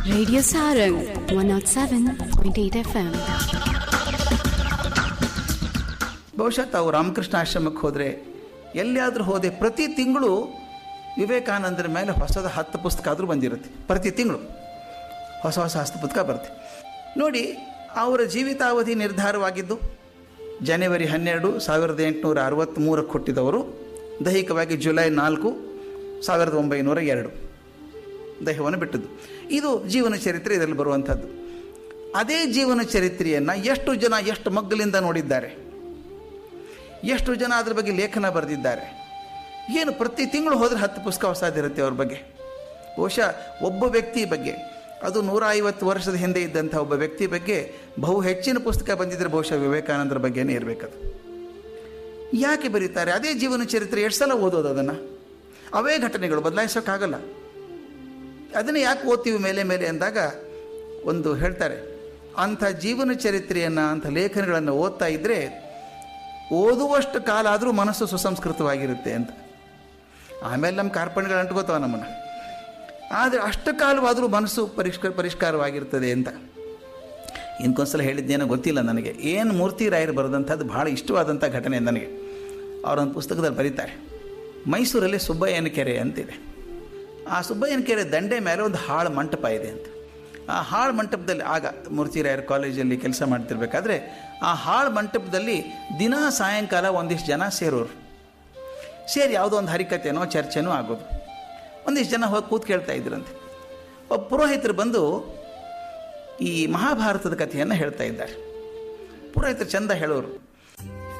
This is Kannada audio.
Radio Sarang 107.8 FM. ಬಹುಶಃ ತಾವು ರಾಮಕೃಷ್ಣ ಆಶ್ರಮಕ್ಕೆ ಹೋದರೆ ಎಲ್ಲಿಯಾದರೂ ಹೋದೆ ಪ್ರತಿ ತಿಂಗಳು ವಿವೇಕಾನಂದರ ಮೇಲೆ ಹೊಸದ ಹತ್ತು ಪುಸ್ತಕ ಆದರೂ ಬಂದಿರುತ್ತೆ ಪ್ರತಿ ತಿಂಗಳು ಹೊಸ ಹೊಸ ಹಸ್ತ ಪುಸ್ತಕ ಬರುತ್ತೆ ನೋಡಿ ಅವರ ಜೀವಿತಾವಧಿ ನಿರ್ಧಾರವಾಗಿದ್ದು ಜನವರಿ ಹನ್ನೆರಡು ಸಾವಿರದ ಎಂಟುನೂರ ಅರವತ್ತ್ಮೂರಕ್ಕೆ ಹುಟ್ಟಿದವರು ದೈಹಿಕವಾಗಿ ಜುಲೈ ನಾಲ್ಕು ಸಾವಿರದ ಒಂಬೈನೂರ ಎರಡು ದೇಹವನ್ನು ಬಿಟ್ಟದ್ದು ಇದು ಜೀವನ ಚರಿತ್ರೆ ಇದರಲ್ಲಿ ಬರುವಂಥದ್ದು ಅದೇ ಜೀವನ ಚರಿತ್ರೆಯನ್ನು ಎಷ್ಟು ಜನ ಎಷ್ಟು ಮಗ್ಗಲಿಂದ ನೋಡಿದ್ದಾರೆ ಎಷ್ಟು ಜನ ಅದ್ರ ಬಗ್ಗೆ ಲೇಖನ ಬರೆದಿದ್ದಾರೆ ಏನು ಪ್ರತಿ ತಿಂಗಳು ಹೋದರೆ ಹತ್ತು ಪುಸ್ತಕ ಹೊಸದಿರುತ್ತೆ ಅವ್ರ ಬಗ್ಗೆ ಬಹುಶಃ ಒಬ್ಬ ವ್ಯಕ್ತಿ ಬಗ್ಗೆ ಅದು ನೂರ ಐವತ್ತು ವರ್ಷದ ಹಿಂದೆ ಇದ್ದಂಥ ಒಬ್ಬ ವ್ಯಕ್ತಿ ಬಗ್ಗೆ ಬಹು ಹೆಚ್ಚಿನ ಪುಸ್ತಕ ಬಂದಿದ್ದರೆ ಬಹುಶಃ ವಿವೇಕಾನಂದರ ಬಗ್ಗೆನೇ ಇರಬೇಕದು ಯಾಕೆ ಬರೀತಾರೆ ಅದೇ ಜೀವನ ಚರಿತ್ರೆ ಎಷ್ಟು ಸಲ ಓದೋದು ಅದನ್ನು ಅವೇ ಘಟನೆಗಳು ಬದಲಾಯಿಸೋಕ್ಕಾಗಲ್ಲ ಅದನ್ನು ಯಾಕೆ ಓದ್ತೀವಿ ಮೇಲೆ ಮೇಲೆ ಅಂದಾಗ ಒಂದು ಹೇಳ್ತಾರೆ ಅಂಥ ಜೀವನ ಚರಿತ್ರೆಯನ್ನು ಅಂಥ ಲೇಖನಗಳನ್ನು ಓದ್ತಾ ಇದ್ದರೆ ಓದುವಷ್ಟು ಕಾಲ ಆದರೂ ಮನಸ್ಸು ಸುಸಂಸ್ಕೃತವಾಗಿರುತ್ತೆ ಅಂತ ಆಮೇಲೆ ನಮ್ಮ ಕಾರ್ಪಣ್ಯಗಳು ಅಂಟ್ಕೋತಾವ ನಮ್ಮನ್ನು ಆದರೆ ಅಷ್ಟು ಕಾಲವಾದರೂ ಮನಸ್ಸು ಪರಿಷ್ಕಾರ ಪರಿಷ್ಕಾರವಾಗಿರ್ತದೆ ಅಂತ ಇಂಕೊಂದ್ಸಲ ಹೇಳಿದ್ದೇನೋ ಗೊತ್ತಿಲ್ಲ ನನಗೆ ಏನು ಮೂರ್ತಿ ರಾಯರು ಬರೆದಂಥದ್ದು ಭಾಳ ಇಷ್ಟವಾದಂಥ ಘಟನೆ ನನಗೆ ಅವರೊಂದು ಪುಸ್ತಕದಲ್ಲಿ ಬರೀತಾರೆ ಮೈಸೂರಲ್ಲಿ ಸುಬ್ಬಯ್ಯನ ಕೆರೆ ಅಂತಿದೆ ಆ ಸುಬ್ಬಯ್ಯನ ಕೆರೆ ದಂಡೆ ಮೇಲೆ ಒಂದು ಹಾಳು ಮಂಟಪ ಇದೆ ಅಂತ ಆ ಹಾಳು ಮಂಟಪದಲ್ಲಿ ಆಗ ಮೂರ್ತಿರಾಯರ್ ಕಾಲೇಜಲ್ಲಿ ಕೆಲಸ ಮಾಡ್ತಿರ್ಬೇಕಾದ್ರೆ ಆ ಹಾಳು ಮಂಟಪದಲ್ಲಿ ದಿನಾ ಸಾಯಂಕಾಲ ಒಂದಿಷ್ಟು ಜನ ಸೇರೋರು ಸೇರಿ ಯಾವುದೋ ಒಂದು ಹರಿಕತೆನೋ ಚರ್ಚೆನೋ ಆಗೋದು ಒಂದಿಷ್ಟು ಜನ ಹೋಗಿ ಕೂತ್ ಕೇಳ್ತಾ ಇದ್ರಂತೆ ಒಬ್ಬ ಪುರೋಹಿತರು ಬಂದು ಈ ಮಹಾಭಾರತದ ಕಥೆಯನ್ನು ಹೇಳ್ತಾ ಇದ್ದಾರೆ ಪುರೋಹಿತರು ಚಂದ ಹೇಳೋರು